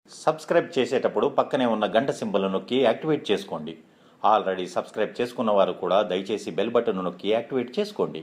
subscribe చేసేటప్పుడు పక్కనే ఉన్న గంట సింబల్ నొక్కి యాక్టివేట్ చేసుకోండి ఆల్రెడీ సబ్స్క్రైబ్ చేసుకున్న వారు కూడా దయచేసి బెల్ బటన్ నొక్కి యాక్టివేట్ చేసుకోండి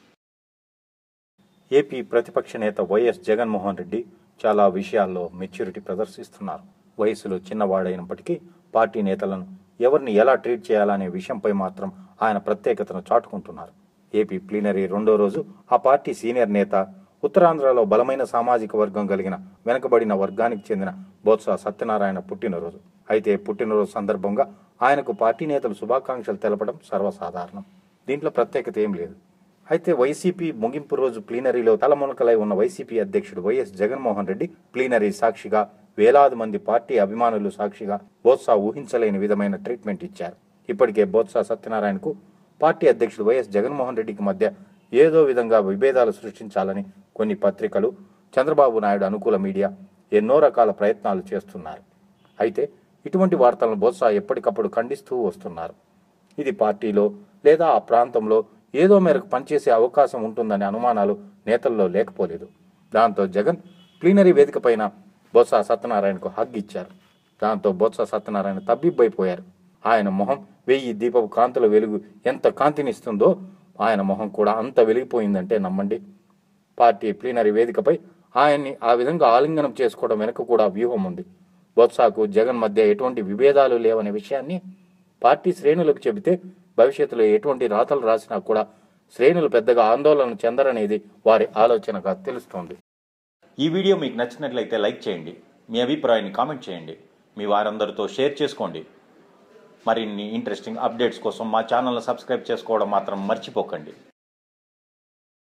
ఏపీ ప్రతిపక్ష నేత వైఎస్ జగన్మోహన్ రెడ్డి చాలా విషయాల్లో మెచ్యూరిటీ ప్రదర్శిస్తున్నారు వయసులో చిన్నవాడైనప్పటికీ పార్టీ నేతలను ఎవరిని ఎలా ట్రీట్ చేయాలనే విషయంపై మాత్రం ఆయన ప్రత్యేకతను చాటుకుంటున్నారు ఏపీ ప్లీనరీ రెండో రోజు ఆ పార్టీ సీనియర్ నేత ఉత్తరాంధ్రలో బలమైన సామాజిక వర్గం కలిగిన వెనుకబడిన వర్గానికి చెందిన బొత్స సత్యనారాయణ పుట్టినరోజు అయితే పుట్టినరోజు సందర్భంగా ఆయనకు పార్టీ నేతలు శుభాకాంక్షలు తెలపడం సర్వసాధారణం దీంట్లో ప్రత్యేకత ఏం లేదు అయితే వైసీపీ ముగింపు రోజు ప్లీనరీలో తలమునకలై ఉన్న వైసీపీ అధ్యక్షుడు వైఎస్ జగన్మోహన్ రెడ్డి ప్లీనరీ సాక్షిగా వేలాది మంది పార్టీ అభిమానులు సాక్షిగా బోత్సా ఊహించలేని విధమైన ట్రీట్మెంట్ ఇచ్చారు ఇప్పటికే బోత్సా సత్యనారాయణకు పార్టీ అధ్యక్షుడు వైఎస్ జగన్మోహన్ రెడ్డికి మధ్య ఏదో విధంగా విభేదాలు సృష్టించాలని కొన్ని పత్రికలు చంద్రబాబు నాయుడు అనుకూల మీడియా ఎన్నో రకాల ప్రయత్నాలు చేస్తున్నారు అయితే ఇటువంటి వార్తలను బొత్స ఎప్పటికప్పుడు ఖండిస్తూ వస్తున్నారు ఇది పార్టీలో లేదా ఆ ప్రాంతంలో ఏదో మేరకు పనిచేసే అవకాశం ఉంటుందనే అనుమానాలు నేతల్లో లేకపోలేదు దాంతో జగన్ ప్లీనరీ వేదిక పైన బొత్స సత్యనారాయణకు హగ్ ఇచ్చారు దాంతో బొత్స సత్యనారాయణ తబ్బిబ్బైపోయారు ఆయన మొహం వెయ్యి దీపపు కాంతుల వెలుగు ఎంత కాంతినిస్తుందో ఆయన మొహం కూడా అంత వెలిగిపోయిందంటే నమ్మండి పార్టీ ప్లీనరీ వేదికపై ఆయన్ని ఆ విధంగా ఆలింగనం చేసుకోవడం వెనుక కూడా వ్యూహం ఉంది బొత్సాకు జగన్ మధ్య ఎటువంటి విభేదాలు లేవనే విషయాన్ని పార్టీ శ్రేణులకు చెబితే భవిష్యత్తులో ఎటువంటి రాతలు రాసినా కూడా శ్రేణులు పెద్దగా ఆందోళన చెందరనేది వారి ఆలోచనగా తెలుస్తోంది ఈ వీడియో మీకు నచ్చినట్లయితే లైక్ చేయండి మీ అభిప్రాయాన్ని కామెంట్ చేయండి మీ వారందరితో షేర్ చేసుకోండి మరిన్ని ఇంట్రెస్టింగ్ అప్డేట్స్ కోసం మా ఛానల్ని సబ్స్క్రైబ్ చేసుకోవడం మాత్రం మర్చిపోకండి